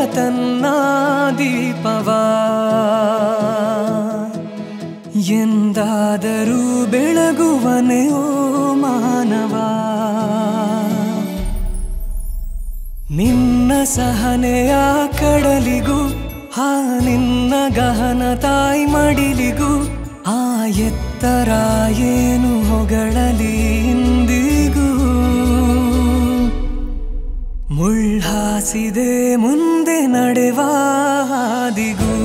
ತನ್ನ ದೀಪವಾ ಎಂದಾದರೂ ಬೆಳಗುವನೆ ಓ ಮಾನವ ನಿನ್ನ ಸಹನೆಯ ಕಡಲಿಗೂ ಹಾ ನಿನ್ನ ಗಹನ ತಾಯಿ ಮಡಿಲಿಗೂ ಆ ಎತ್ತರ ಏನು ಹೊಗಳಲಿ ಇಂದಿಗೂ ಮುಳ್ಹಾಸಿದೆ ಮುಂದೆ ನಡೆವ ಹಾದಿಗೂ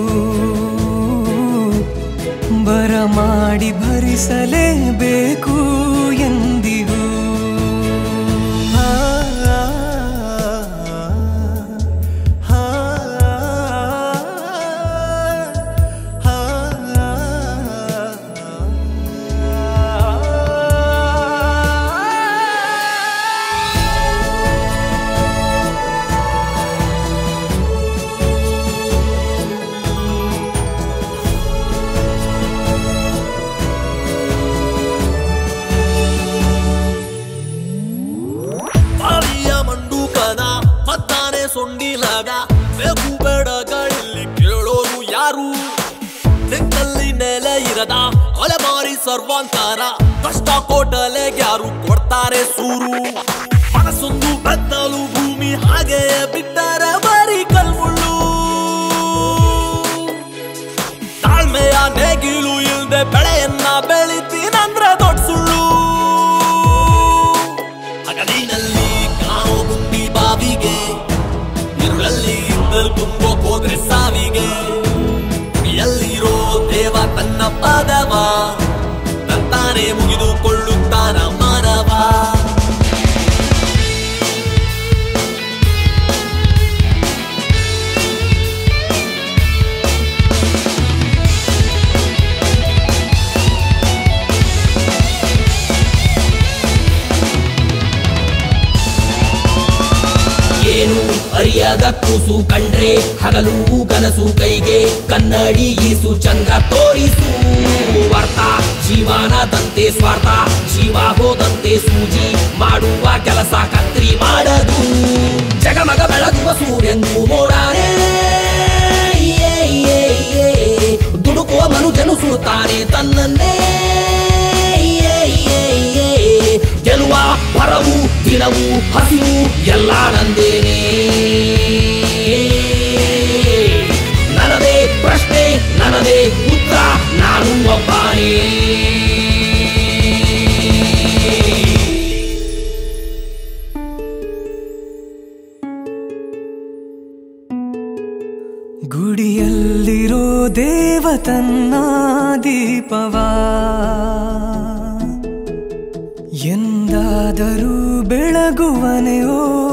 ಬರಮಾಡಿ ಭರಿಸಲೇಬೇಕು ಎಂದಿಗೂ ಆ, ಆ, ಆ, ಆ, ಬಾವಿಯ ಮಂಡೂಕದ ಮತ್ತಾನೆ ಸೊಂಡಿಲಾಗ ಬೇಕು ಬೇಡಗಳಲ್ಲಿ ಕೇಳೋರು ಯಾರು ನಿನ್ನಲ್ಲಿ ನೆಲೆ ಇರದ ಅಲೆಮಾರಿ ಸರ್ವಾಂತರ ಕಷ್ಟ ಕೋಟಲೆ ಯಾರು ಕೊಡ್ತಾರೆ ಸೂರು ಮನಸ್ಸೊಂದು ಬೆತ್ತಲು ಭೂಮಿ ಹಾಗೆಯೇ ಬಿಟ್ಟರೆ ಬರೀ ಕಲ್ಮುಳ್ಳು ತಾಳ್ಮೆಯ ನೇಗಿಲು ಇಲ್ದೆ ಬೆಳೆಯನ್ನ ಬೆಳಿತೀನಂದ್ರೆ ದೊಡ್ಡ ಸುಳ್ಳು ಹಗಲಿನಲ್ಲಿ ಕಾಣೋ ಗುಂಡಿ ಬಾವಿಗೆ ഇരുಳಲ್ಲಿ ಇದ್ದಲ್ ತುಂಬೋಕ್ ಹೋದ್ರೆ ಸಾವಿಗೆ ಎಲ್ಲಿರೋ ದೇವ ತನ್ನ ಪಾದವ ತಂತಾನೆ ಮುಗಿದುಕೊಳ್ಳುತ್ತಾನ ಮಾನವ ಏನು ಅರಿಯದ ಕೂಸು ಕಂಡ್ರೆ ಹಗಲು ಕನಸು ಕೈಗೆ ಕನ್ನಡಿ ಈಸು ಚಂದ್ರ ತೋರಿಸು ವಾರ್ತ ಜೀವನದಂತೆ ಸ್ವಾರ್ಥ ಜೀವ ಹೋದಂತೆ ಸೂಜಿ ಮಾಡುವ ಕೆಲಸ ಕತ್ರಿ ಮಾಡದು ಜಗಮಗ ಬೆಳಗುವ ಸೂರ್ಯಂದು ಮೋಡಾನೆ ಏ, ಏ, ಏ. ದುಡುಕುವ ಮನುಜನು ಸುಡುತ್ತಾನೆ ತನ್ನನ್ನೇ ಏ, ಏ, ಏ. ಗೆಲುವ ಹೊರವು ದಿನವು ಹಸಿವು ಎಲ್ಲ ನಂದೇನೆ ನನ್ನದೇ ಪ್ರಶ್ನೆ ನನ್ನದೇ ಉತ್ತರ ನಾನು ಒಬ್ಬನೇ ಗುಡಿಯಲ್ಲಿರೋ ದೇವ ತನ್ನ ದೀಪವಾ ಎಂದಾದರೂ ಬೆಳಗುವನೆ ಓ